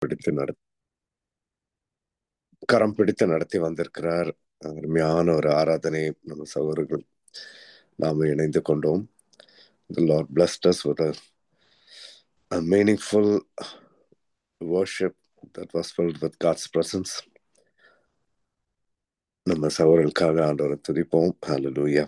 பிடித்து நட கரம் பிடித்து நடத்தி வந்திருக்கிறார் அருமையான ஒரு ஆராதனை நம்ம சகோதரர்கள் நாம இணைந்து கொண்டோம் The Lord blessed us with a, a meaningful worship that was filled with God's presence. நம்ம சகோதரர்களுக்காக ஆண்டவரை துதிப்போம் ஹalleluya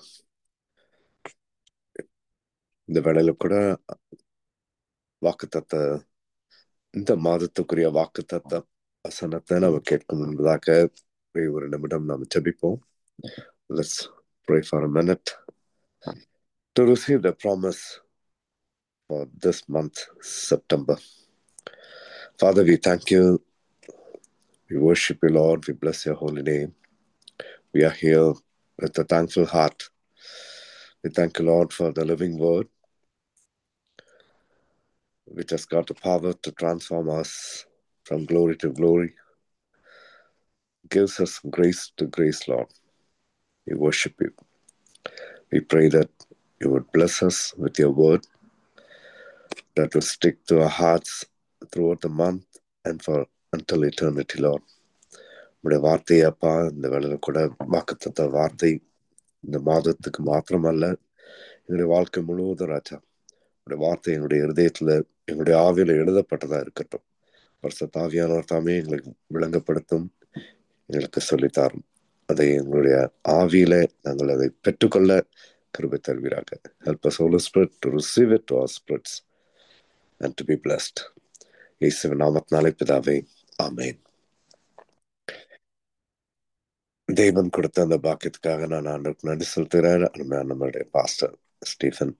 இந்த வேளையில கூட வாக்குத்தத்த இந்த மாதத்துக்குரிய வாக்குத்தத்த வசனத்தை நம்ம கேட்கும் என்பதாக ஒரு நிமிடம் நாம் ஜெபிப்போம் Let's pray for a minute to receive the promise for this month, September. Father, we thank you. We worship you, Lord. We bless your holy name. We are here with a thankful heart. We thank you, Lord, for the living word, which has got the power to transform us from glory to glory. Gives us grace to grace, Lord. We worship you. We pray that you would bless us with your word that will stick to our hearts throughout the month and for until eternity, Lord. உடைய வார்த்தையை அப்பா இந்த வேலையில கூட வாக்குத்தத்த வார்த்தை இந்த மாதத்துக்கு மாத்திரமல்ல எங்களுடைய வாழ்க்கை முழுவதும் ராஜா உடைய வார்த்தை எங்களுடைய இருதயத்துல எங்களுடைய ஆவியில எழுதப்பட்டதா இருக்கட்டும் வருஷ தாவியானவர் தாமே எங்களுக்கு விளங்கப்படுத்தும் எங்களுக்கு சொல்லித்தாரும் அதை எங்களுடைய ஆவியில நாங்கள் அதை பெற்றுக்கொள்ள கிருபை தருவீராக help us holy spirit to receive it to our spirits and to be blessed இயேசுவின் நாமத்தினாலே பிதாவே ஆமேன் தேவன் கொடுத்த அந்த பாக்கியத்துக்காக நான் ஆண்டுக்கு நன்றி செலுத்துகிறேன் அருமையான நம்மளுடைய பாஸ்டர் ஸ்டீஃபன்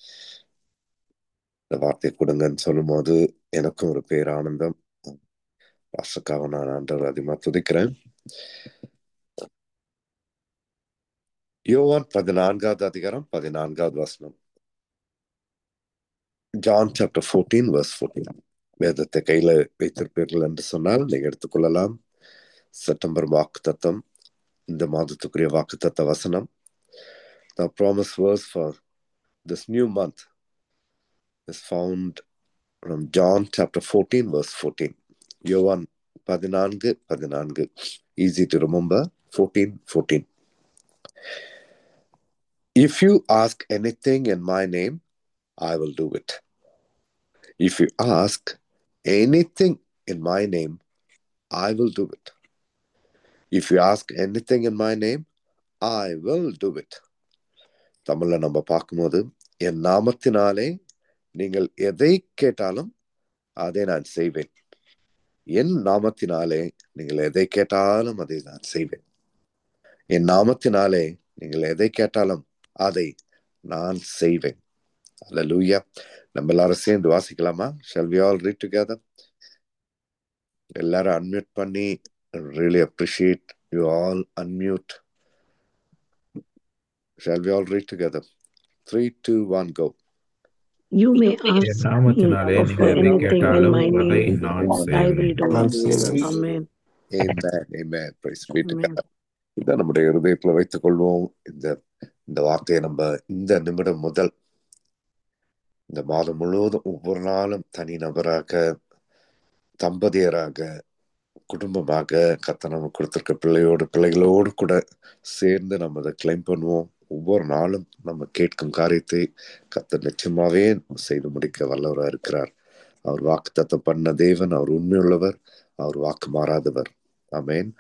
இந்த வார்த்தை கொடுங்கன்னு சொல்லும் போது எனக்கும் ஒரு பேர் ஆனந்தம் பாஸ்டருக்காக நான் ஆண்டவர் அதிகமா துதிக்கிறேன் யோவான் பதினான்காவது அதிகாரம் பதினான்காவது வசனம் John chapter fourteen verse fourteen வேதத்தை கையில வைத்திருப்பீர்கள் என்று சொன்னால் நீங்க எடுத்துக்கொள்ளலாம் செப்டம்பர் வாக்கு தத்தம் இந்த மாதத்துக்குரிய வாக்கு தத்த வசனம் The promise verse for this new month is found from John chapter 14 verse 14. யோவான் பதினான்கு பதினான்கு easy to remember 14 14 if you ask anything in my name i will do it if you ask anything in my name i will do it if you ask anything in my name i will do it தமிழ்ல நம்ம பார்க்கும்போது என் நாமத்தினாலே நீங்கள் எதை கேட்டாலும் அதை நான் செய்வேன் என் நாமத்தினாலே நீங்கள் எதை கேட்டாலும் அதை நான் செய்வேன் என் நாமத்தினாலே நீங்கள் எதை கேட்டாலும் அதை நான் செய்வேன் அல்லூயா நம்ம எல்லாரும் சேர்ந்து வாசிக்கலாமா shall we all read together எல்லாரும் அன்மியூட் பண்ணி really appreciate you all unmute shall we all read together three two one go You may என் ask me நாமத்தினாலே of நீங்கள் எதை anything in கேட்டாலும் my அதை name. நான் I செய்வேன் will do நான் it. செய்வேன். Amen. Amen, amen. Praise be to Amen. God. இதை நம்முடைய இருதயத்துல வைத்துக் கொள்வோம் இந்த இந்த வார்த்தையை நம்ம இந்த நிமிடம் முதல் இந்த மாதம் முழுவதும் ஒவ்வொரு நாளும் தனி நபராக தம்பதியராக குடும்பமாக கத்த நம்ம கொடுத்திருக்க பிள்ளையோடு பிள்ளைகளோடு கூட சேர்ந்து நம்ம அதை கிளைம் பண்ணுவோம் ஒவ்வொரு நாளும் நம்ம கேட்கும் காரியத்தை கத்த நிச்சயமாவே செய்து முடிக்க வல்லவரா இருக்கிறார் அவர் வாக்கு தத்தம் பண்ண தேவன் அவர் உண்மையுள்ளவர் அவர் வாக்கு மாறாதவர் ஆமென்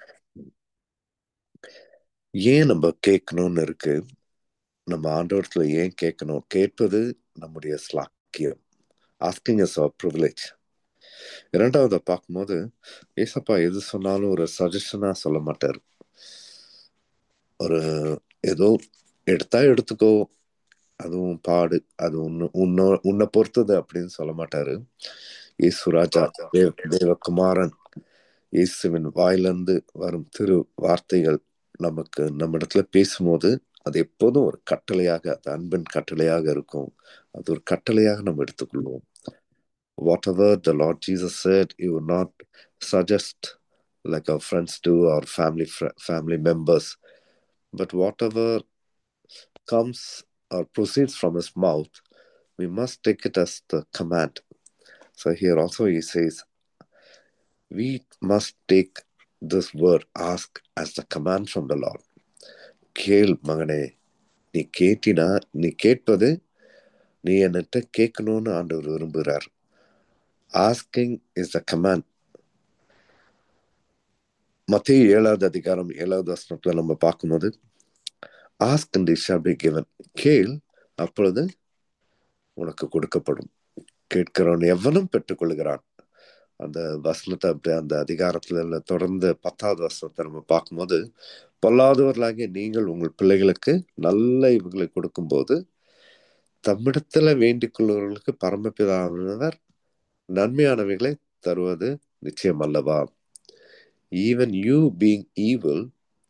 ஏன் நம்ம கேட்கணும்னு இருக்கு நம்ம ஆண்டவரத்துல ஏன் கேட்கணும் கேட்பது நம்முடைய ஸ்லாக்கியம் ஆஸ்கிங் இஸ் அவர் ப்ரிவிலேஜ் இரண்டாவது பார்க்கும்போது ஏசப்பா எது சொன்னாலும் ஒரு சஜஷனா சொல்ல மாட்டார் ஒரு ஏதோ எடுத்தா எடுத்துக்கோ அதுவும் பாடு அது உன்ன உன்ன உன்னை பொறுத்தது அப்படின்னு சொல்ல மாட்டாரு ஈஸ்வராஜா தேவ தேவகுமாரன் இயேசுவின் வாயிலிருந்து வரும் திரு வார்த்தைகள் நமக்கு நம்ம இடத்துல பேசும்போது அது எப்போதும் ஒரு கட்டளையாக அது அன்பின் கட்டளையாக இருக்கும் அது ஒரு கட்டளையாக நம்ம எடுத்துக்கொள்வோம் whatever the Lord Jesus said, He would not suggest like our friends do, our family fr- family members, but whatever comes or proceeds from His mouth, we must take it as the command. So here also He says, we must take this word ask as the command from the Lord. கேள் மகனே நீ கேட்டினா நீ கேட்பது நீ என்கிட்ட கேட்கணும்னு ஆண்டவர் விரும்புகிறார் ஆஸ்கிங் இஸ் த கமாண்ட் மத்திய ஏழாவது அதிகாரம் ஏழாவது வசனத்துல நம்ம பார்க்கும்போது ask and it shall be given கேள் அப்பொழுது உனக்கு கொடுக்கப்படும் கேட்கிறவன் எவனும் பெற்றுக்கொள்கிறான் அந்த வசனத்தை அப்படி அந்த அதிகாரத்துல தொடர்ந்து பத்தாவது வசனத்தை நம்ம பார்க்கும்போது பொல்லாதவர்களாகிய நீங்கள் உங்கள் பிள்ளைகளுக்கு நல்ல இவங்களை கொடுக்கும்போது தம்மிடத்துல வேண்டிக் கொள்வர்களுக்கு பரமபிதாவினர் நன்மையானவைகளை தருவது நிச்சயம் அல்லவா even you being evil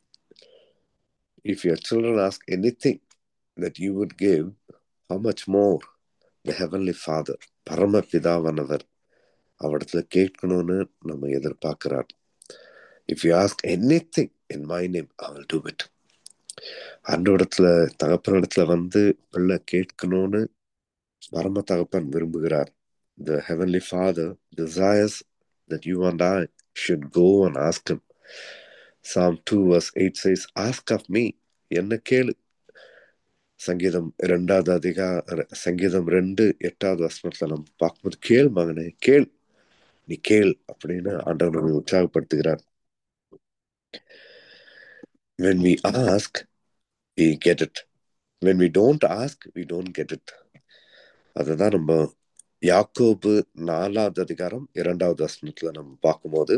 if your children ask anything that you would give how much more the heavenly father பரமபிதாவானவர் அவடத்துல கேட்கணும்னு நம்ம எதிர்பார்க்கிறார் if you ask anything in my name I will do it அன்றோடத்துல தகப்பனிடத்துல வந்து பிள்ளை கேட்கணும்னு பரம தகப்பன் விரும்புகிறார் the heavenly father desires that you and I should go and ask him. Psalm 2 verse 8 says, Ask of me, என்ன கேளு சங்கீதம் ரெண்டாவது அதிகார சங்கீதம் ரெண்டு எட்டாவது வசனத்துல நம்ம பார்க்கும்போது கேள் மகனே கேள் நீ கேள் அப்படின்னு ஆண்டவர் நம்மை உற்சாகப்படுத்துகிறார் when we ask we get it when we don't ask we don't get it அதுதான் நம்ம யாக்கோபு நாலாவது அதிகாரம் இரண்டாவது வசனத்துல நம்ம பார்க்கும்போது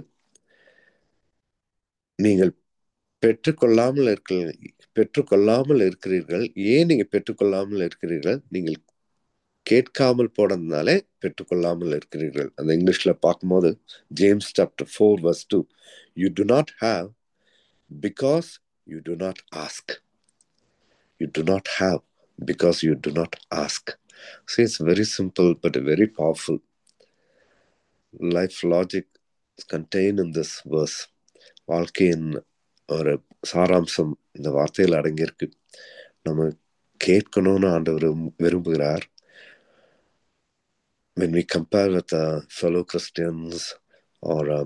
நீங்கள் பெற்றுக்கொள்ளாமல் இருக்க பெற்றுக்கொள்ளாமல் இருக்கிறீர்கள் ஏன் நீங்க பெற்றுக்கொள்ளாமல் இருக்கிறீர்கள் நீங்கள் கேட்காமல் போனதுனாலே பெற்றுக்கொள்ளாமல் இருக்கிறீர்கள் அந்த இங்கிலீஷ்ல பார்க்கும்போது James chapter four verse two you do not have because you do not ask you do not have because you do not ask So it's very simple but very powerful. Life logic is contained in this verse. வாழ்க்கையின் ஒரு சாராம்சம் இந்த வார்த்தையில் அடங்கியிருக்கு நம்ம கேட்கணும்னு ஆண்டவர் விரும்புகிறார் when we compare with uh, fellow Christians or um,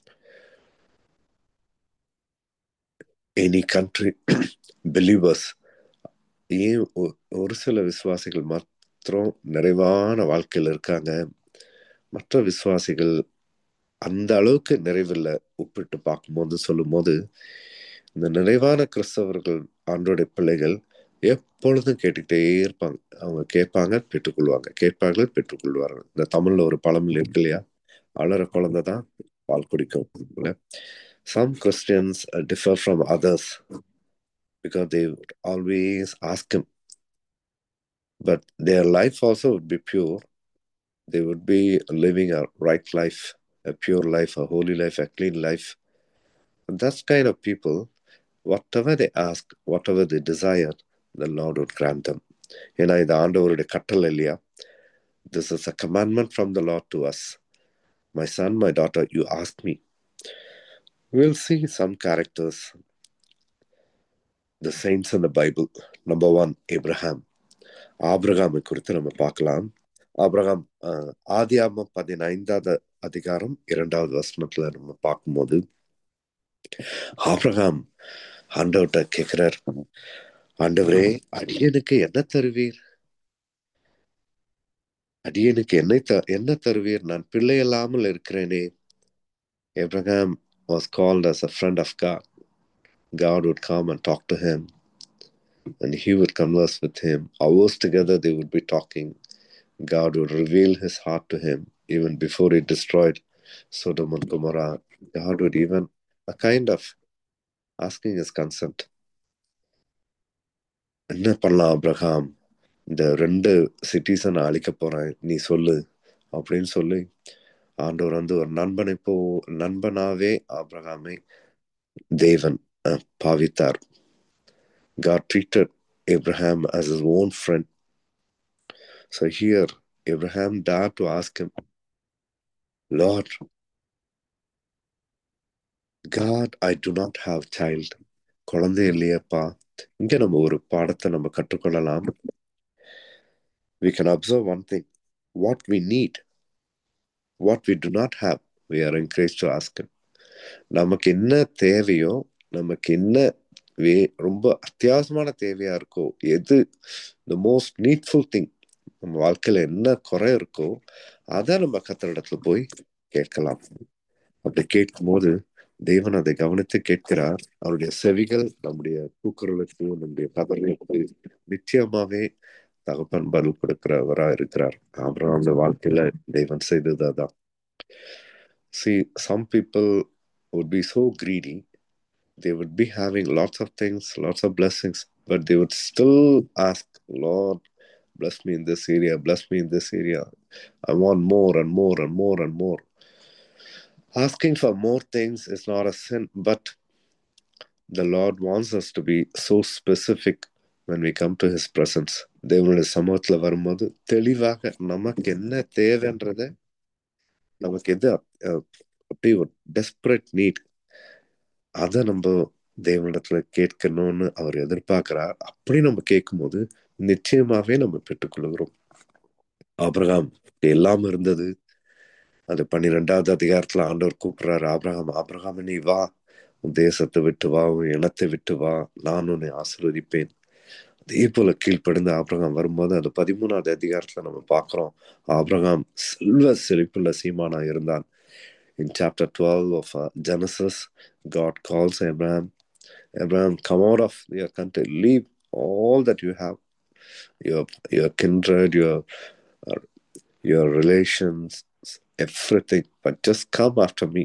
any country believers ஏன் ஒரு சில விசுவாசிகள் மாத்திரம் நிறைவான வாழ்க்கையில் இருக்காங்க மற்ற விசுவாசிகள் அந்த அளவுக்கு நிறைவில்லை ஒப்பிட்டு பார்க்கும்போது சொல்லும் போது இந்த நிறைவான கிறிஸ்தவர்கள் ஆண்டோடைய பிள்ளைகள் எப்பொழுதும் கேட்டுக்கிட்டே இருப்பாங்க அவங்க கேட்பாங்க பெற்றுக்கொள்வாங்க கேட்பார்கள் பெற்றுக்கொள்வார்கள் இந்த தமிழ்ல ஒரு பழமொழி இருக்கு இல்லையா அலற குழந்தை தான் பால் குடிக்கும் some Christians differ from others because they would always ask him. But their life also would be pure. They would be living a right life, a pure life, a holy life, a clean life. And that's kind of people, whatever they ask, whatever they desire, the Lord would grant them. ஏன்னா இது ஆண்டவருடைய கட்டளை இல்லையா this is a commandment from the Lord to us my son my daughter you ask me will see some characters the saints in the Bible number one Abraham ஆப்ரகாமை குறித்து நம்ம பார்க்கலாம் Abraham ஆதியாம பதினைந்தாவது அதிகாரம் இரண்டாவது வசனத்துல நம்ம பார்க்கும்போது ஆப்ரகாம் ஆண்டவர்கிட்ட கேட்கிறார் ஆண்டவரே அடியனுக்கு என்ன தருவீர் அடியனுக்கு என்னை த என்ன தருவீர் நான் பிள்ளை இல்லாமல் இருக்கிறேனே Abraham was called as a friend of God God would come and talk to him, and he would converse with him. Hours together, they would be talking. God would reveal his heart to him even before he destroyed Sodom and Gomorrah. God would even a kind of asking his consent. என்ன பண்ணலாம் Abraham இந்த ரெண்டு சிட்டிஸை நான் அழிக்க போறேன் நீ சொல்லு அப்படின்னு சொல்லி ஆண்டவர் வந்து ஒரு நண்பனை போ நண்பனாவே ஆப்ரஹாமை தேவன் பாவித்தார் God treated Abraham as his own friend. So here, Abraham dared to ask him, Lord, God, I do not have child. குழந்தை இல்லையப்பா இங்க நம்ம ஒரு பாடத்தை நம்ம கற்றுக்கொள்ளலாம் we can observe one thing what we need what we do not have we are encourage to ask நமக்கு என்ன தேவையோ நமக்கு என்ன வே ரொம்ப அத்தியாவசியமான தேவையா இருக்கோ எது த மோஸ்ட் நீட்ஃபுல் திங் நம்ம வாழ்க்கையில என்ன குறை இருக்கோ அதை நம்ம கத்தரிடத்துல போய் கேட்கலாம் அப்படி கேட்கும் போது தேவன் அதை கவனித்து கேட்கிறார் அவருடைய செவிகள் நம்முடைய கூக்குரலுக்கு நம்முடைய கதர்களுக்கு நிச்சயமாவே தகப்பன் பதில் கொடுக்கிறவரா இருக்கிறார் அப்புறம் வாழ்க்கையில தேவன் செய்தது அதான் see some people would be so greedy they would be having lots of things lots of blessings but they would still ask lord bless me in this area bless me in this area i want more and more and more and more asking for more things is not a sin but the lord wants us to be so specific when we come to his presence தேவனுடைய சமூகத்துல வரும்போது தெளிவாக நமக்கு என்ன தேவைன்றத நமக்கு எது அப்படி ஒரு டெஸ்பரேட் நீட் அதை நம்ம தேவனிடத்துல கேட்கணும்னு அவர் எதிர்பார்க்கிறார் அப்படி நம்ம கேட்கும்போது நிச்சயமாவே நம்ம பெற்றுக்கொள்கிறோம் ஆபிரகாம் எல்லாம் இருந்தது அது பன்னிரெண்டாவது அதிகாரத்துல ஆண்டவர் கூப்பிடுறாரு ஆபிரகாம் ஆபிரகாம் நீ வா உன் தேசத்தை விட்டு வா உன் இனத்தை விட்டு வா நான் உன்னை ஆசீர்வதிப்பேன் அதே போல கீழ்ப்படிந்து ஆபிரகாம் வரும்போது அது பதிமூணாவது அதிகாரத்துல நம்ம பார்க்கிறோம் ஆபிரகாம் செல்வ செழிப்புள்ள சீமானா இருந்தான் in chapter 12 of uh, Genesis, God calls Abraham, Abraham, come out of your country, leave all that you have, your your kindred, your uh, your relations, everything, but just come after me.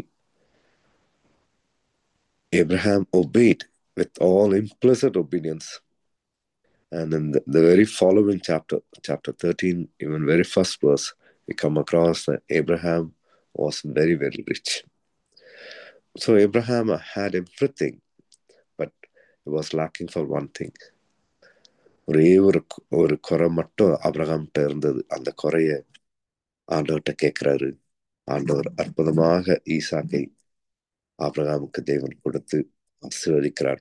Abraham obeyed with all implicit obedience. And in the, the very following chapter, chapter 13, even very first verse, we come across that Abraham was very, very rich. So Abraham had everything, but he was lacking for one thing. ஒரே ஒரு ஒரு குறை மட்டும் அப்ரஹாம்கிட்ட இருந்தது அந்த குறைய ஆண்டவர்கிட்ட கேட்கிறாரு ஆண்டவர் அற்புதமாக ஈசாக்கை ஆப்ரஹாமுக்கு தேவன் கொடுத்து ஆசீர்வதிக்கிறார்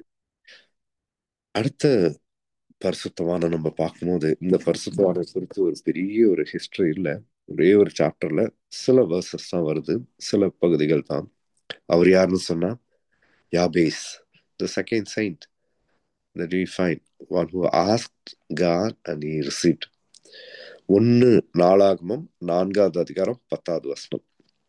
அடுத்த பரிசுத்தமான நம்ம பார்க்கும்போது இந்த பரிசுத்தமான குறித்து ஒரு பெரிய ஒரு ஹிஸ்டரி இல்லை ஒரே ஒரு சாப்டர்ல சில வேர்சஸ் தான் வருது சில பகுதிகள் தான் அவர் யாருன்னு சொன்னா Jabez the second saint that we find one who asked God and he received ஒன்னு நாளாகமம் நான்காவது அதிகாரம் பத்தாவது வசனம்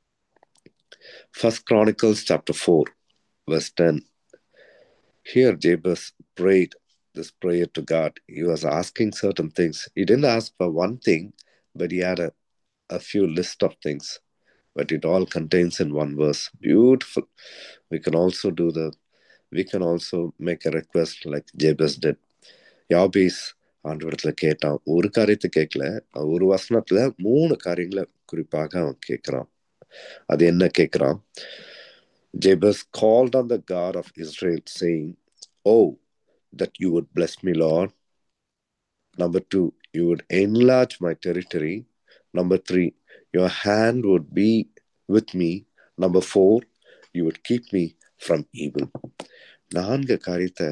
first Chronicles chapter four verse 10 here Jabez prayed this prayer to God he was asking certain things he didn't ask for one thing but he had a, a few list of things but it all contains in one verse beautiful we can also do the we can also make a request like Jabez did Jabez ஆண்டவரத்துல கேட்டான் ஒரு காரியத்தை கேட்கல ஒரு வசனத்துல மூணு காரியங்களை குறிப்பாக அவன் கேட்கிறான் அது என்ன கேட்கிறான் Jabez called on the God of Israel, saying, Oh, that you would bless me, Lord. Number two, you would enlarge my territory. Number three, your hand would be with me. Number four, you would keep me from evil. நான்கு காரியத்தை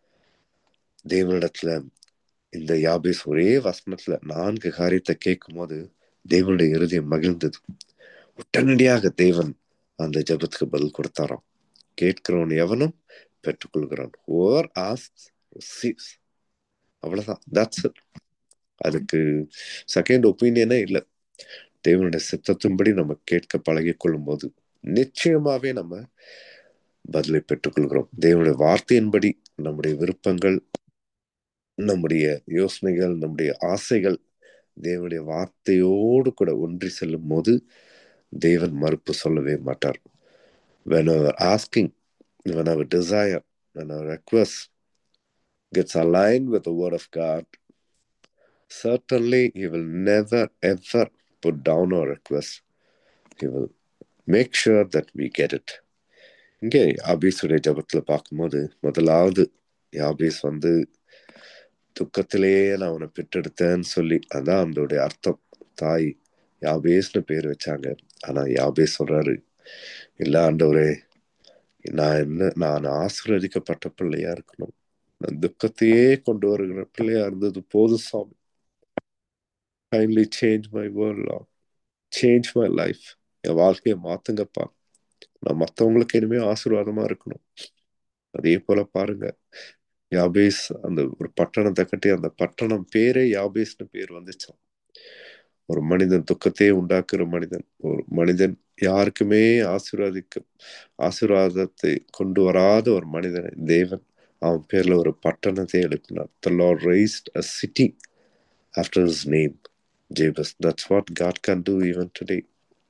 தேவனிடத்துல இந்த யாபேஸ் ஒரே வசனத்துல நான்கு காரியத்தை கேட்கும் போது தேவனுடைய இருதயம் மகிழ்ந்தது உடனடியாக தேவன் அந்த ஜபத்துக்கு பதில் கொடுத்தாராம் கேட்கிறவன் எவனும் பெற்றுக்கொள்கிறான் ஓவர் ஆஸ்க் ரிசீவ்ஸ் அவ்வளவுதான் தட்ஸ் இட் அதுக்கு செகண்ட் ஒப்பீனியனே இல்லை தேவனுடைய சித்தத்தின்படி நம்ம கேட்க பழகி கொள்ளும் போது நிச்சயமாவே நம்ம பதிலை பெற்றுக்கொள்கிறோம் தேவனுடைய வார்த்தையின்படி நம்முடைய விருப்பங்கள் நம்முடைய யோசனைகள் நம்முடைய ஆசைகள் தேவனுடைய வார்த்தையோடு கூட ஒன்றி செல்லும் போது தேவன் மறுப்பு சொல்லவே மாட்டார் when our asking when our desire when our request gets aligned with the word of god certainly he will never ever put down our request he will make sure that we get it இங்கே யாபீஸுடைய ஜபத்துல பார்க்கும்போது முதலாவது யாபீஸ் வந்து துக்கத்திலேயே நான் அவனை பெற்றெடுத்தேன்னு சொல்லி அதான் அதோடைய அர்த்தம் தாய் யாபேஸ்னு பேர் வச்சாங்க ஆனா யாபேஸ் சொல்றாரு இல்ல ஆண்டவரே நான் என்ன நான் ஆசீர்வதிக்கப்பட்ட பிள்ளையா இருக்கணும் நான் துக்கத்தையே கொண்டு வருகிற பிள்ளையா இருந்தது போதும் சாமி kindly change my world change my life என் வாழ்க்கையை மாத்துங்கப்பா நான் மற்றவங்களுக்கு இனிமே ஆசீர்வாதமா இருக்கணும் அதே போல பாருங்க யாபேஸ் அந்த ஒரு பட்டணத்தை கட்டி அந்த பட்டணம் பேரே யாபேஸ்னு பேர் வந்துச்சான் ஒரு மனிதன் துக்கத்தையே உண்டாக்குற மனிதன் ஒரு மனிதன் யாருக்குமே ஆசீர்வாதிக்க ஆசீர்வாதத்தை கொண்டு வராத ஒரு மனிதனை தேவன் அவன் பேர்ல ஒரு பட்டணத்தை எழுப்பினார் the Lord raised a city after his name Jabez that's what God can do even today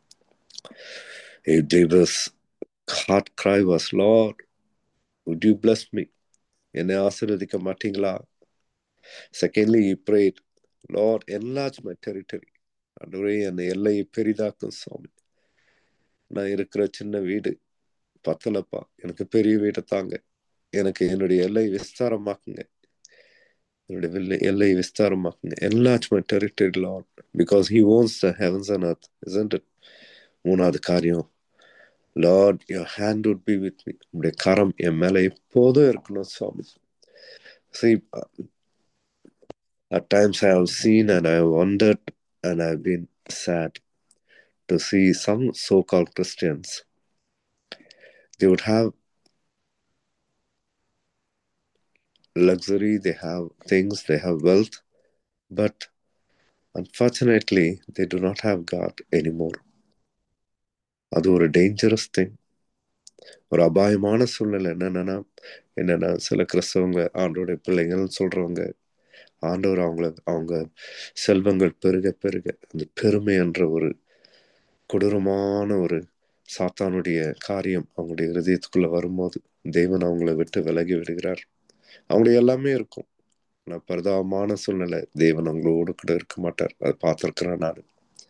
Jabez heart cry was Lord would you bless me என்னை ஆசீர்வதிக்க மாட்டீங்களா secondly prayed Lord enlarge my territory ஆண்டவரே அந்த எல்லையை பெரிதாக்கும் சுவாமி நான் இருக்கிற சின்ன வீடு பத்தலப்பா எனக்கு பெரிய வீட்டை தாங்க எனக்கு என்னுடைய எல்லை விஸ்தாரமாக்குங்க என்னுடைய வெள்ளை எல்லை விஸ்தாரமாக்குங்க enlarge my territory Lord because he owns the heavens and earth isn't it மூணாவது காரியம் Lord your hand would be with me உங்களுடைய கரம் என் மேல எப்போதும் இருக்கணும் சுவாமி See, at times I have seen and I have wondered and I've been sad to see some so-called Christians. They would have luxury, they have things, they have wealth, but unfortunately, they do not have God anymore. அது ஒரு dangerous thing ஒரு அபாயமான சூழ்நிலை என்னென்னா என்னென்னா சில கிறிஸ்தவங்க ஆண்டோடைய பிள்ளைங்கள்னு சொல்றவங்க ஆண்டவர் அவங்கள அவங்க செல்வங்கள் பெருக பெருக அந்த பெருமை என்ற ஒரு கொடூரமான ஒரு சாத்தானுடைய காரியம் அவங்களுடைய இருதயத்துக்குள்ள வரும்போது தேவன் அவங்கள விட்டு விலகி விடுகிறார் அவங்களுக்கு எல்லாமே இருக்கும் ஆனால் பரிதாபமான சூழ்நிலை தேவன் அவங்களோடு கூட இருக்க மாட்டார் அதை பார்த்துருக்கிறேன் நான்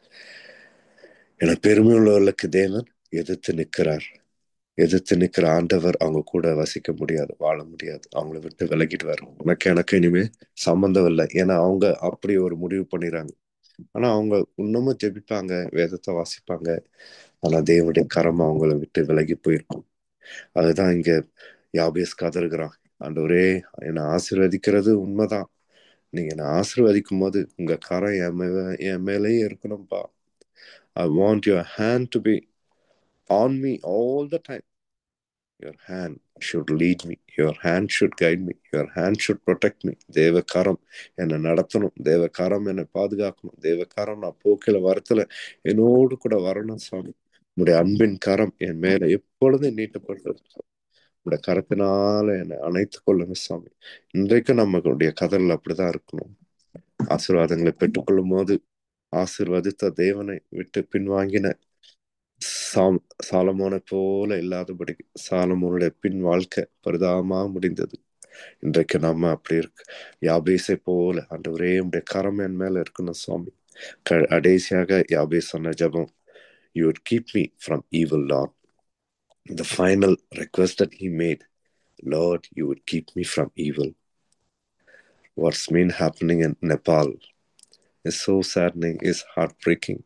என பெருமை உள்ளவர்களுக்கு தேவன் எதிர்த்து நிற்கிறார் எதிர்த்து நிற்கிற ஆண்டவர் அவங்க கூட வசிக்க முடியாது வாழ முடியாது அவங்கள விட்டு விலகிடுவார் உனக்கு எனக்கு இனிமே சம்பந்தம் இல்லை ஏன்னா அவங்க அப்படி ஒரு முடிவு பண்ணிடுறாங்க ஆனா அவங்க இன்னமும் ஜெபிப்பாங்க வேதத்தை வாசிப்பாங்க ஆனா தேவனுடைய கரம் அவங்கள விட்டு விலகி போயிருக்கும் அதுதான் இங்க யாபேஸ் கதறுகிறான் ஆண்டவரே என்னை ஆசீர்வதிக்கிறது உண்மைதான் நீங்க என்னை ஆசீர்வதிக்கும் போது உங்க கரம் என் மேல என் மேலேயே இருக்கணும்ப்பா I want your hand to be on me all the time. Your hand should lead me. Your hand should guide me. Your hand should protect me. தேவ கரம் என்னை நடத்தணும் தேவ கரம் என்னை பாதுகாக்கணும் தேவ கரம் நான் போக்கில வரத்துல என்னோடு கூட வரணும் சுவாமி உடைய அன்பின் கரம் என் மேல எப்பொழுதும் நீட்டப்படுறது உடைய கரத்தினால என்னை அணைத்து கொள்ளுங்க சுவாமி இன்றைக்கும் நம்மளுடைய கதல் அப்படிதான் இருக்கணும் ஆசீர்வாதங்களை பெற்றுக்கொள்ளும் போது ஆசீர்வதித்த தேவனை விட்டு பின்வாங்கின சாம் சாலமோனை போல இல்லாதபடி சாலமோனுடைய பின் வாழ்க்கை பரிதாபமா முடிந்தது இன்றைக்கு நம்ம அப்படி இருக்கு யாபேசை போல ஆண்டவரே உடைய கரம் என் மேல இருக்கணும் சுவாமி கடைசியாக யாபே சொன்ன ஜபம் you would keep me from evil Lord the final request that he made lord you would keep me from evil what's been happening in nepal is so saddening is heartbreaking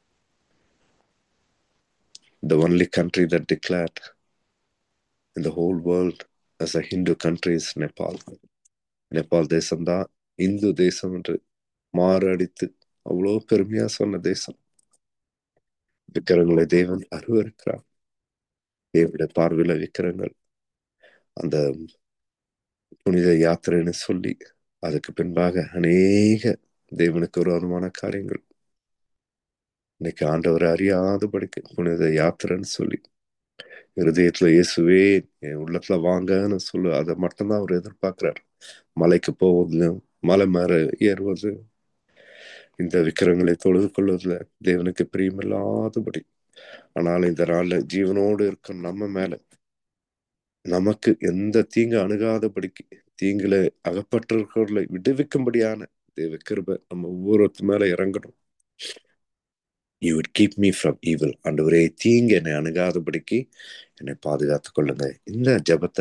the only country that declared in the whole world as a Hindu country is Nepal. Nepal தேசம்தான் இந்து தேசம் என்று மாரடித்து அவ்வளோ பெருமையா சொன்ன தேசம் விக்கிரங்களை தேவன் அருவருக்கிறார் தேவனுடைய பார்வையில விக்கிரங்கள் அந்த புனித யாத்திரைன்னு சொல்லி அதுக்கு பின்பாக அநேக தேவனுக்கு விரோதமான காரியங்கள் இன்னைக்கு ஆண்டவர் அறியாதபடிக்கு புனித யாத்திரைன்னு சொல்லி இருதயத்துல இயேசுவே என் உள்ளத்துல வாங்கன்னு சொல்லு அதை மட்டும்தான் அவர் எதிர்பார்க்கிறார் மலைக்கு போவது மலை மேல ஏறுவது இந்த விக்கிரங்களை தொழுது கொள்வதில் தேவனுக்கு பிரியமில்லாதபடி ஆனால் இந்த நாள்ல ஜீவனோடு இருக்கும் நம்ம மேல நமக்கு எந்த தீங்கு அணுகாதபடிக்கு தீங்குல அகப்பட்டிருக்கிறவர்களை விடுவிக்கும்படியான தேவ கிருபை நம்ம ஒவ்வொருத்த மேல இறங்கணும் you would keep me from evil ஆண்டவரே தீங்கு என்னை அணுகாதபடிக்கு என்னை பாதுகாத்துக் கொள்ளுங்க இந்த ஜபத்தை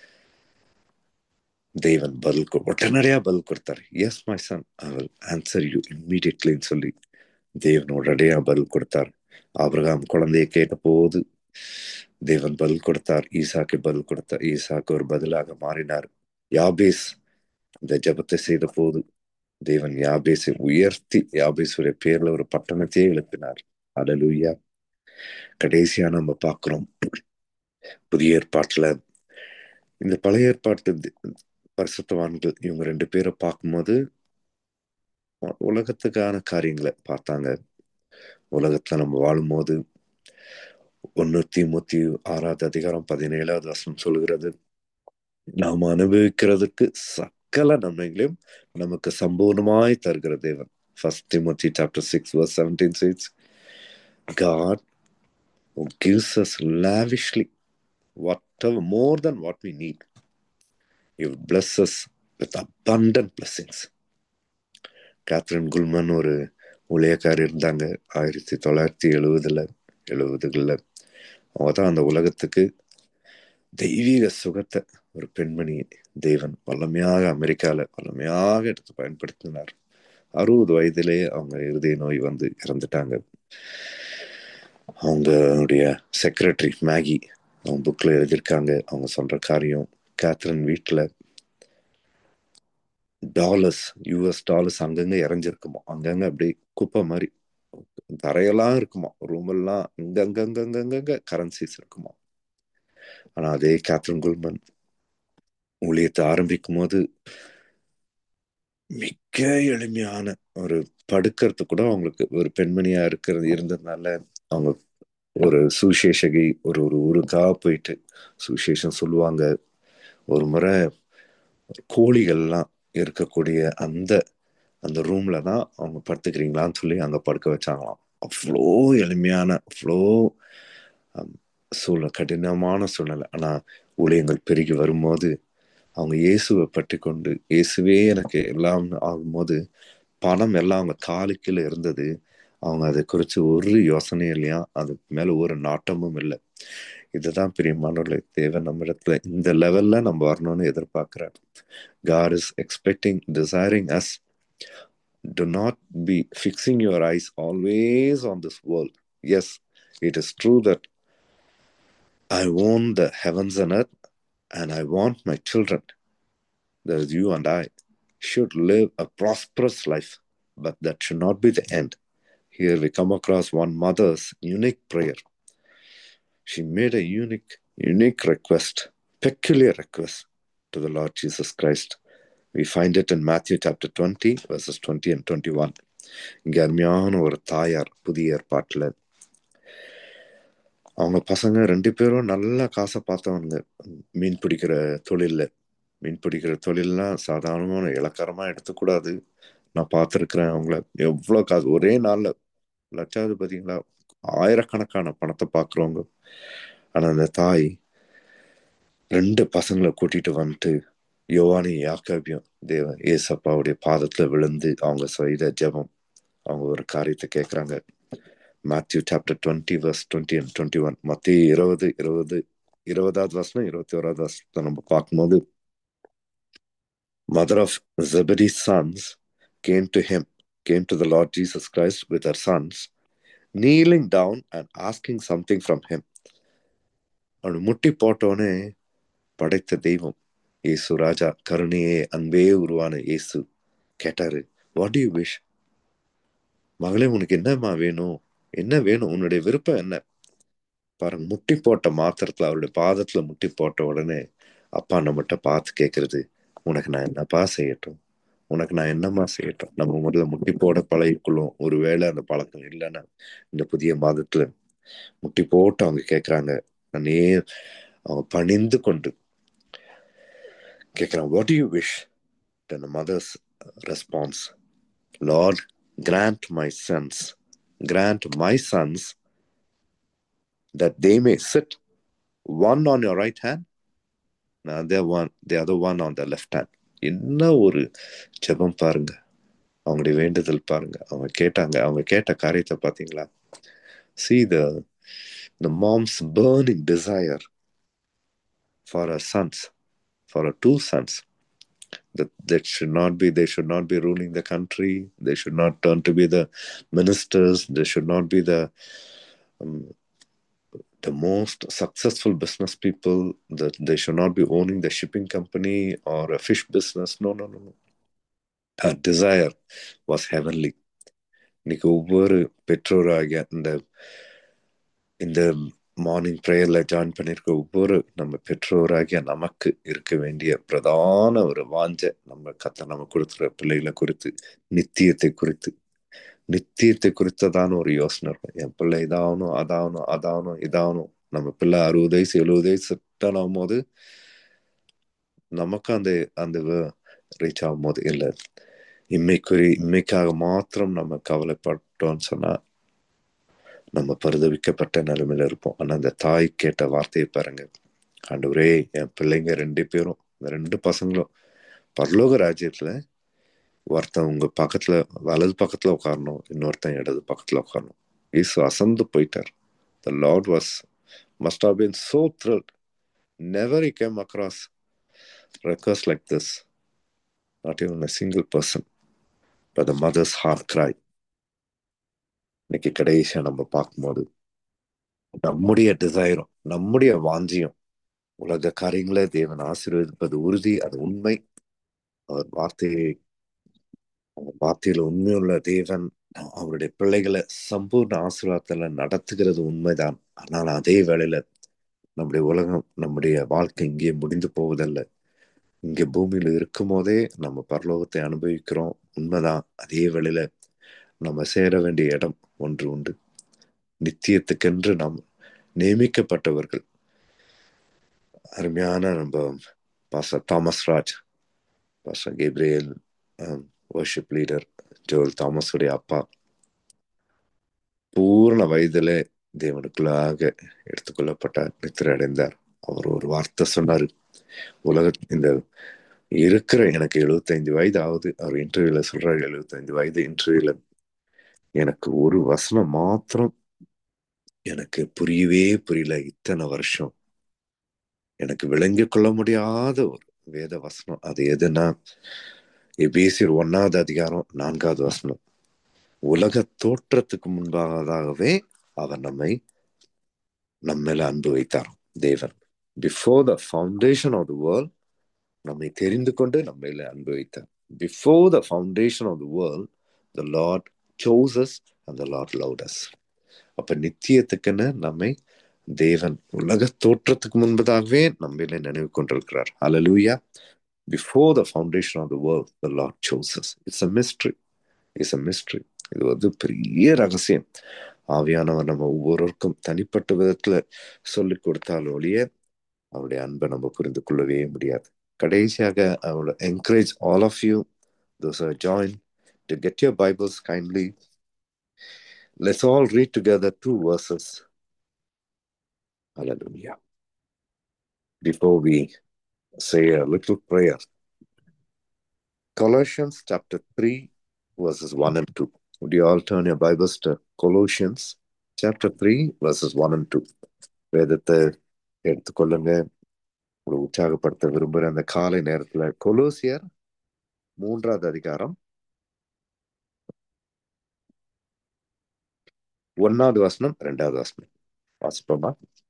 தேவன் பதில் உடனடியா பதில் கொடுத்தார் yes my son I will answer you இம்மீடியட்லின்னு சொல்லி தேவன் உடனடியா பதில் கொடுத்தார் ஆபிரகாம் குழந்தையை கேட்ட போது தேவன் பதில் கொடுத்தார் ஈசாக்கு பதில் கொடுத்தார் ஈசாக்கு ஒரு பதிலாக மாறினார் யாபேஸ் இந்த ஜபத்தை செய்த போது தேவன் யாபேஸை உயர்த்தி யாபேஸுடைய பேர்ல ஒரு பட்டணத்தையே எழுப்பினார் அலலுயா கடைசியா நம்ம பார்க்கிறோம் புதிய ஏற்பாட்டுல இந்த பழைய ஏற்பாட்டு பரிசுத்தவான்கள் இவங்க ரெண்டு பேரை பார்க்கும்போது உலகத்துக்கான காரியங்களை பார்த்தாங்க உலகத்துல நம்ம வாழும்போது ஒன்னு தீமுத்தி ஆறாவது அதிகாரம் பதினேழாவது வசனம் சொல்கிறது நாம் அனுபவிக்கிறதுக்கு சகல நன்மைகளையும் நமக்கு சம்பூர்ணமாய் தருகிற தேவன் first Timothy chapter six verse seventeen six God who gives us lavishly whatever more than what we need. He will bless us with abundant blessings. Kathryn Kuhlman ஒரு ஊழியக்காரி இருந்தாங்க ஆயிரத்தி தொள்ளாயிரத்தி எழுபதுல எழுபதுகளில் அவங்க தான் அந்த உலகத்துக்கு தெய்வீக சுகத்தை ஒரு பெண்மணி தேவன் வல்லமையாக அமெரிக்காவில் வல்லமையாக எடுத்து பயன்படுத்தினார் அறுபது வயதிலே அவங்க இருதய நோய் வந்து இறந்துட்டாங்க அவங்களுடைய செக்ரட்டரி மேகி அவங்க புக்கில் எழுதியிருக்காங்க அவங்க சொல்ற காரியம் கேத்ரின் வீட்டில் டாலர்ஸ் யூஎஸ் டாலர்ஸ் அங்கங்க இறஞ்சிருக்குமா அங்கங்க அப்படியே குப்பை மாதிரி தரையெல்லாம் இருக்குமா ரூம் எல்லாம் அங்கங்கங்கங்கங்க கரன்சிஸ் இருக்குமா ஆனா அதே கேத்ரின் குல்மன் ஊழியத்தை ஆரம்பிக்கும் போது மிக எளிமையான ஒரு படுக்கிறது கூட அவங்களுக்கு ஒரு பெண்மணியா இருக்கிறது இருந்ததுனால அவங்க ஒரு சுவிசேஷகி ஒரு ஒரு ஊருக்காக போயிட்டு சுவிசேஷம் சொல்லுவாங்க ஒரு முறை கோழிகள்லாம் இருக்கக்கூடிய அந்த அந்த ரூம்ல தான் அவங்க படுத்துக்கிறீங்களான்னு சொல்லி அங்க படுக்க வச்சாங்களாம் அவ்வளோ எளிமையான அவ்வளோ சூழ்நிலை கடினமான சூழ்நிலை ஆனா ஊழியங்கள் பெருகி வரும்போது அவங்க இயேசுவை பற்றி கொண்டு இயேசுவே எனக்கு எல்லாம் ஆகும்போது பணம் எல்லாம் அவங்க காலுக்குள்ள இருந்தது அவங்க அதை குறித்து ஒரு யோசனையும் இல்லையா அது மேல ஒரு நாட்டமும் இல்லை இதுதான் பிரியமானவர்களை தேவை நம்ம இடத்துல இந்த லெவல்ல நம்ம வரணும்னு எதிர்பார்க்கிறார் God is expecting, desiring us. Do not be fixing your eyes always on this world. Yes, it is true that I own the heavens and earth, and I want my children, that is you and I, should live a prosperous life, but that should not be the end. Here we come across one mother's unique prayer. She made a unique, unique request, peculiar request to the Lord Jesus Christ. We find it in Matthew chapter 20, verses 20 and 21. இங்க அருமையான ஒரு தாயார் புதிய ஏற்பாட்டில் அவங்க பசங்க ரெண்டு பேரும் நல்லா காசை பார்த்தவங்க மீன் பிடிக்கிற தொழில்ல மீன் பிடிக்கிற தொழில்லாம் சாதாரணமான இலக்கரமா எடுத்துக்கூடாது நான் பார்த்துருக்கிறேன் அவங்கள எவ்வளோ காசு ஒரே நாள்ல லட்சாவது பார்த்தீங்களா ஆயிரக்கணக்கான பணத்தை பார்க்குறவங்க ஆனா அந்த தாய் ரெண்டு பசங்களை கூட்டிட்டு வந்துட்டு யோவானி யாக்கபியம் தேவ ஏசப்பாவுடைய பாதத்துல விழுந்து அவங்க செய்த ஜெபம் அவங்க ஒரு காரியத்தை கேட்குறாங்க Matthew chapter twenty verse twenty and twenty one மத்திய இருபது இருபது இருபதாவது வருஷம் இருபத்தி ஓராவது வருஷத்தை நம்ம பார்க்கும்போது mother of Zebedee sons came to him came to the Lord Jesus Christ with her sons kneeling down and asking something from him அவனு முட்டி போட்டோன்னே படைத்த தெய்வம் இயேசு ராஜா கருணையே அன்பே உருவான இயேசு கேட்டாரு வாட் யூ விஷ் மகளே உனக்கு என்னம்மா வேணும் என்ன வேணும் உன்னுடைய விருப்பம் என்ன பாருங்க முட்டி போட்ட மாத்திரத்துல அவருடைய பாதத்துல முட்டி போட்ட உடனே அப்பா நம்மகிட்ட பார்த்து கேட்கறது உனக்கு நான் என்னப்பா செய்யட்டும் உனக்கு நான் என்னம்மா செய்யட்டும் நம்ம முதல்ல முட்டி போட பழகிக்குள்ளும் ஒருவேளை அந்த பழக்கம் இல்லைன்னா இந்த புதிய மாதத்துல முட்டி போட்டு அவங்க கேட்கறாங்க நே அவங்க பணிந்து கொண்டு கேட்கிறான் what you wish the mother's response lord grant my sons grant my sons that they may sit one on your right hand the other one the other one on the left hand என்ன ஒரு ஜெபம் பாருங்க அவங்களுடைய வேண்டுதல் பாருங்க அவங்க கேட்டாங்க அவங்க கேட்ட காரியத்தை பார்த்தீங்களா see the the mom's burning desire for her sons for her two sons that that should not be they should not be ruling the country they should not turn to be the ministers they should not be the um, the most successful business people that they should not be owning the shipping company or a fish business no no no no her desire was heavenly இன்னைக்கு ஒவ்வொரு பெற்றோராகிய இந்த இந்த morning ப்ரேயர்ல join பண்ணியிருக்க ஒவ்வொரு நம்ம பெற்றோராகிய நமக்கு இருக்க வேண்டிய பிரதான ஒரு வாஞ்ச நம்ம கத்த நம்ம கொடுத்துற பிள்ளைகளை குறித்து நித்தியத்தை குறித்து நித்தியத்தை குறித்ததான ஒரு யோசனை இருக்கும் என் பிள்ளை இதாகணும் அதாகணும் அதாகணும் இதாகணும் நம்ம பிள்ளை அறுபது வயசு எழுபது வயசு ரிட்டர்ன் ஆகும்போது நமக்கு அந்த அந்த ரீச் ஆகும்போது இல்லை இம்மைக்குறி இம்மைக்காக மாத்திரம் நம்ம கவலைப்பட்டோம்னு சொன்னா நம்ம பரிதவிக்கப்பட்ட நிலைமையில இருப்போம் ஆனா அந்த தாய் கேட்ட வார்த்தையை பாருங்க ஆண்டவரே என் பிள்ளைங்க ரெண்டு பேரும் இந்த ரெண்டு பசங்களும் பரலோக ராஜ்யத்துல ஒருத்தன் உங்க பக்கத்துல வலது பக்கத்துல உட்காரணும் இன்னொருத்தன் இடது பக்கத்துல உட்காரணும் இயேசு அசந்து போயிட்டார் the Lord was must have been so thrilled never he came across request like this not even a single person but the mother's heart cry இன்னைக்கு கடைசியா நம்ம பார்க்கும்போது நம்முடைய டிசைரும் நம்முடைய வாஞ்சியும் உலக காரியங்களை தேவன் ஆசீர்வதிப்பது உறுதி அது உண்மை அவர் வார்த்தையை வார்த்தையில உண்மையுள்ள தேவன் அவருடைய பிள்ளைகளை சம்பூர்ண ஆசீர்வாதத்துல நடத்துகிறது உண்மைதான் ஆனால் அதே வேளையில நம்முடைய உலகம் நம்முடைய வாழ்க்கை இங்கே முடிந்து போவதல்ல இங்க பூமியில இருக்கும் போதே நம்ம பரலோகத்தை அனுபவிக்கிறோம் உண்மைதான் அதே வேளையில நம்ம சேர வேண்டிய இடம் ஒன்று உண்டு நித்தியத்துக்கென்று நாம் நியமிக்கப்பட்டவர்கள் அருமையான நம்ம பாச Thomas Raj pastor Gabriel worship leader Joel தாமஸுடைய அப்பா பூர்ண வயதில தேவனுக்குள்ளாக எடுத்துக்கொள்ளப்பட்டார் நித்திரை அடைந்தார் அவர் ஒரு வார்த்தை சொன்னாரு உலக இந்த இருக்கிற எனக்கு எழுபத்தைந்து வயது ஆகுது அவர் இன்டர்வியூல சொல்றாரு எழுபத்தைந்து வயது இன்டர்வியூல எனக்கு ஒரு வசனம் மாத்திரம் எனக்கு புரியவே புரியல இத்தனை வருஷம் எனக்கு விளங்கிக் கொள்ள முடியாத ஒரு வேத வசனம் அது எதுனா எபேசியர் ஒன்னாவது அதிகாரம் நான்காவது வசனம் உலக தோற்றத்துக்கு முன்பாகவே அவர் நம்மை நம்ம அன்பு வைத்தார் தேவன் before the foundation of the world நம்மை தெரிந்து கொண்டு நம்ம அன்பு வைத்தார் before the foundation of the world the Lord chose us அந்த லார்ட் லவுடஸ் அப்ப நித்தியத்துக்குன்னு நம்மை தேவன் உலக தோற்றத்துக்கு முன்பதாகவே நம்மள நினைவு கொண்டிருக்கிறார் hallelujah before the foundation of the world the Lord chose us it's a mystery it's a mystery இது வந்து பெரிய ரகசியம் ஆவியானவர் நம்ம ஒவ்வொருவருக்கும் தனிப்பட்ட விதத்துல சொல்லி கொடுத்தால் ஒழிய அவருடைய அன்பை நம்ம புரிந்து கொள்ளவே முடியாது கடைசியாக அவரோட encourage all of you those are join to get your Bibles kindly Let's all read together two verses. Hallelujah. Before we say a little prayer, Colossians chapter 3, verses 1 and 2. Would you all turn your Bibles to Colossians chapter 3, verses 1 and 2? வேதத்தை எடுத்துக்கொள்ளுங்க ஒரு உற்சாகப்படுத்த விரும்புகிற அந்த காலை நேரத்துல கொலோசியர் மூன்றாவது அதிகாரம் ஒன்னாவது வசனம் ரெண்டாவது வசனம் வாசிப்போமா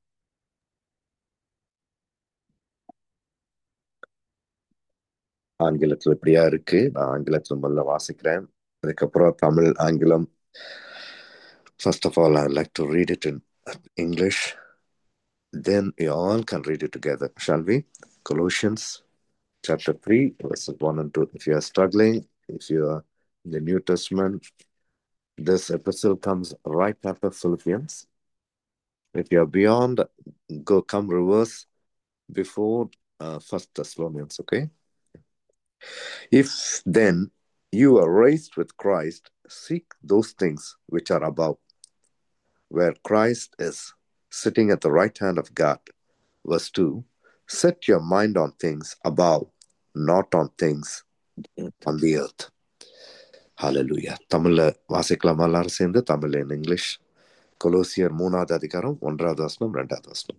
ஆங்கிலத்துல இப்படியா இருக்கு நான் ஆங்கிலத்துல முதல்ல வாசிக்கிறேன் அதுக்கப்புறம் தமிழ் ஆங்கிலம் first of all I like to read it in English then you all can read it together shall we Colossians chapter 3 verses 1 and 2 if you are struggling if you are in the new testament this epistle comes right after Philippians. If you are beyond, go come reverse before uh, First Thessalonians. Okay. If then you are raised with Christ, seek those things which are above, where Christ is sitting at the right hand of God. Verse two: Set your mind on things above, not on things on the earth. ஹalleluya தமிழ்ல வாசிக்கலாம் எல்லாரும் சேர்ந்து தமிழ்ல in English கொலோசியர் மூணாவது அதிகாரம் ஒன்றாவது வசனம் ரெண்டாவது வசனம்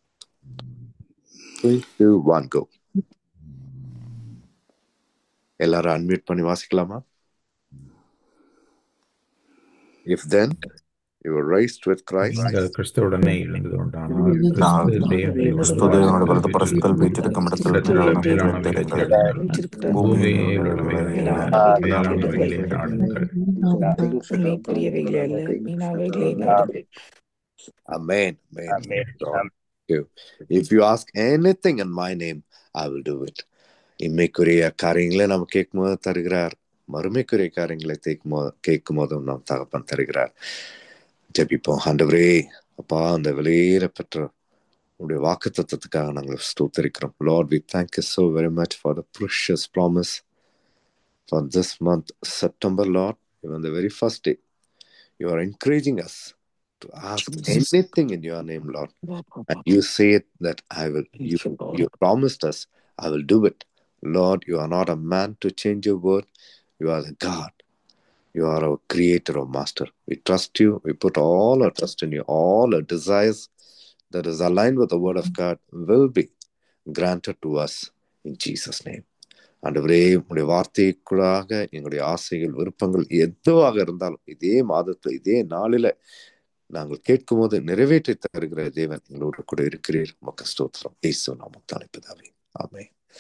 ஒன் கோ எல்லாரும் அன்மியூட் பண்ணி வாசிக்கலாமா if then You were raised with Christ. நீங்கள் கிறிஸ்துவுடனே எழுந்ததுண்டானால் நான் கிறிஸ்து தேவனுடைய கிறிஸ்துதேவனுடைய வலது பரஸ்தல் வீற்றிருக்கும் இடத்தில் இடத்திலுள்ள வீற்றிருக்கும் மேலான தெரிந்தது. பூமியை உள்ளவைகளில் மேலானவைகளை நாடுங்கள் புரியவைகளே அல்ல மீனாவைகளே நாடுங்கள் Amen. Amen. Amen. God. Amen. you. If you ask anything in my name, I will do it. இம்மைக்குரிய காரியங்களை நாம் கேட்கும் போது தருகிறார் மறுமைக்குரிய காரியங்களை கேட்கும் போது கேட்கும் போதும் நாம் தகப்பன் தருகிறார் ஜெபிப்போம் ஆண்டவரே அப்பா அந்த வெளியேற பெற்ற உடைய வாக்கு தத்துவத்துக்காக நாங்கள் ஸ்தோத்தரிக்கிறோம் lord we thank you so very much for the precious promise for this month September Lord even the very first day you are encouraging us to ask anything in your name Lord and you say it that I will. You, you promised us, I will do it. Lord, you are not a man to change your word. You are the God. You are our creator or master. We trust you. We put all our trust in you. All our desires that is aligned with the word of God will be granted to us in Jesus' name. ஆண்டவரே உங்களுடைய வார்த்தைக்குள்ளாக எங்களுடைய ஆசைகள் விருப்பங்கள் எதுவாக இருந்தாலும் இதே மாதத்துல இதே நாளில நாங்கள் கேட்கும் போது நிறைவேற்றி தருகிற தேவன் எங்களோடு கூட இருக்கிறீர் உமக்கு ஸ்தோத்திரம் இயேசு நாமத்தால் பிதாவே ஆமென்